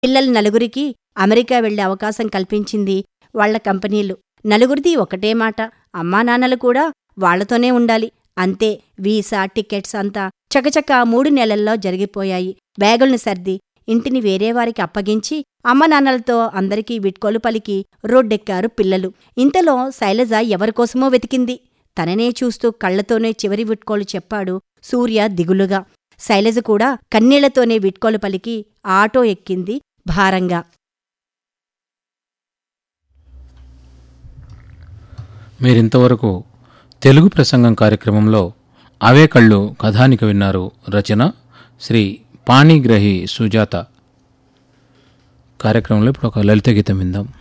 పిల్లల నలుగురికి అమెరికా వెళ్లే అవకాశం కల్పించింది వాళ్ళ కంపెనీలు నలుగురిది ఒకటే మాట అమ్మా నాన్నలు కూడా వాళ్లతోనే ఉండాలి అంతే వీసా టికెట్స్ అంతా చకచక మూడు నెలల్లో జరిగిపోయాయి బ్యాగుల్ని సర్ది ఇంటిని వేరేవారికి అప్పగించి అమ్మ నాన్నలతో అందరికీ విట్కోలు పలికి రోడ్డెక్కారు పిల్లలు ఇంతలో శైలజ ఎవరికోసమో వెతికింది తననే చూస్తూ కళ్లతోనే చివరి విట్కోలు చెప్పాడు సూర్య దిగులుగా శైలజ కూడా కన్నీళ్లతోనే విట్కోలు పలికి ఆటో ఎక్కింది భారంగా మీరింతవరకు తెలుగు ప్రసంగం కార్యక్రమంలో అవే కళ్ళు కథానిక విన్నారు రచన శ్రీ పాణిగ్రహి సుజాత కార్యక్రమంలో ఇప్పుడు ఒక లలిత గీతం విందాం